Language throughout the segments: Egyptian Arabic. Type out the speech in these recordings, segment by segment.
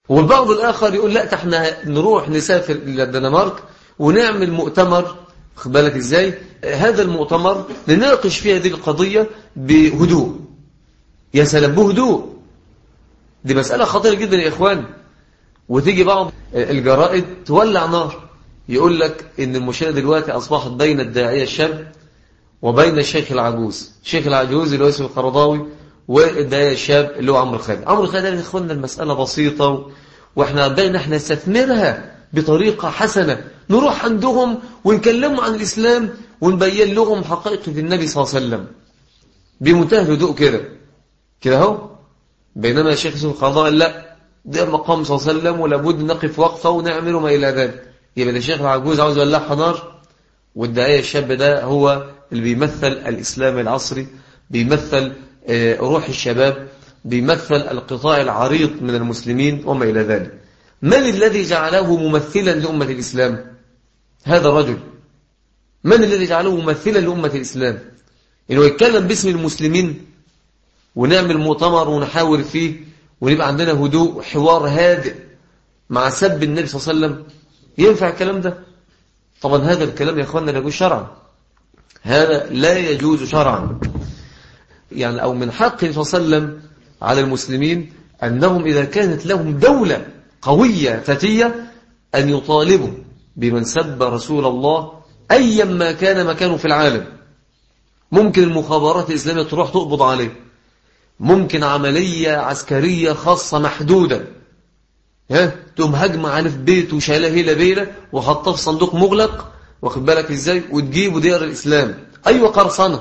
والبعض الآخر يقول لا احنا نروح نسافر إلى الدنمارك ونعمل مؤتمر خد بالك ازاي هذا المؤتمر نناقش فيه هذه القضية بهدوء يا سلام بهدوء دي مسألة خطيرة جدا يا إخوان وتيجي بعض الجرائد تولع نار يقول لك إن المشكلة دلوقتي أصبحت بين الداعية الشاب وبين الشيخ العجوز الشيخ العجوز اللي هو اسمه القرضاوي والداعية الشاب اللي هو عمرو خالد عمرو خالد يا إخواننا المسألة بسيطة وإحنا بين إحنا نستثمرها بطريقة حسنة نروح عندهم ونكلمهم عن الإسلام ونبين لهم حقيقة النبي صلى الله عليه وسلم بمنتهى الهدوء كده كده اهو بينما الشيخ يوسف القرضاوي قال لا ده مقام صلى الله عليه وسلم ولابد نقف وقفة ونعمل ما إلى ذلك يبقى الشيخ العجوز عاوز يولعها نار والداعية الشاب ده هو اللي بيمثل الإسلام العصري بيمثل روح الشباب بيمثل القطاع العريض من المسلمين وما إلى ذلك من الذي جعله ممثلا لأمة الإسلام هذا الرجل من الذي جعله ممثلا لأمة الإسلام إنه يتكلم باسم المسلمين ونعمل مؤتمر ونحاور فيه ونبقى عندنا هدوء حوار هادئ مع سب النبي صلى الله عليه وسلم ينفع الكلام ده طبعا هذا الكلام يا أخواننا لا يجوز شرعا هذا لا يجوز شرعا يعني أو من حق صلى الله عليه وسلم على المسلمين أنهم إذا كانت لهم دولة قوية فتية أن يطالبوا بمن سب رسول الله أيا ما كان مكانه في العالم ممكن المخابرات الإسلامية تروح تقبض عليه ممكن عملية عسكرية خاصة محدودة ها تقوم هجمة عليه في بيته وشايله هيلة بيلة وحطاه في صندوق مغلق واخد بالك ازاي وتجيبه ديار الإسلام أيوة قرصنة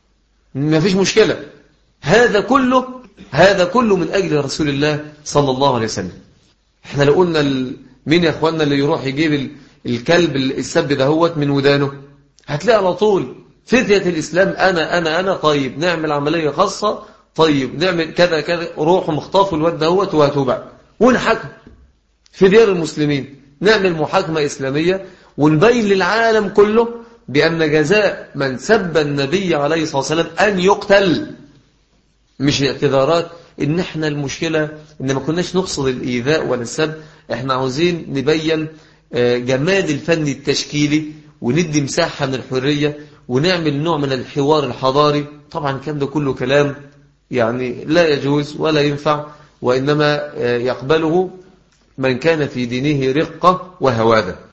ما فيش مشكلة هذا كله هذا كله من أجل رسول الله صلى الله عليه وسلم احنا لو قلنا ال... مين يا اخواننا اللي يروح يجيب ال... الكلب السب دهوت من ودانه هتلاقي على طول فتية الإسلام أنا أنا أنا طيب نعمل عملية خاصة طيب نعمل كذا كذا روحوا مخطفوا الواد دهوت وهاتوا بقى ونحكم في ديار المسلمين نعمل محاكمة إسلامية ونبين للعالم كله بأن جزاء من سب النبي عليه الصلاة والسلام أن يقتل مش اعتذارات ان احنا المشكلة ان ما كناش نقصد الايذاء ولا السب احنا عاوزين نبين جمال الفن التشكيلي وندي مساحة من الحرية ونعمل نوع من الحوار الحضاري طبعا الكلام ده كله كلام يعني لا يجوز ولا ينفع وإنما يقبله من كان في دينه رقة وهوادة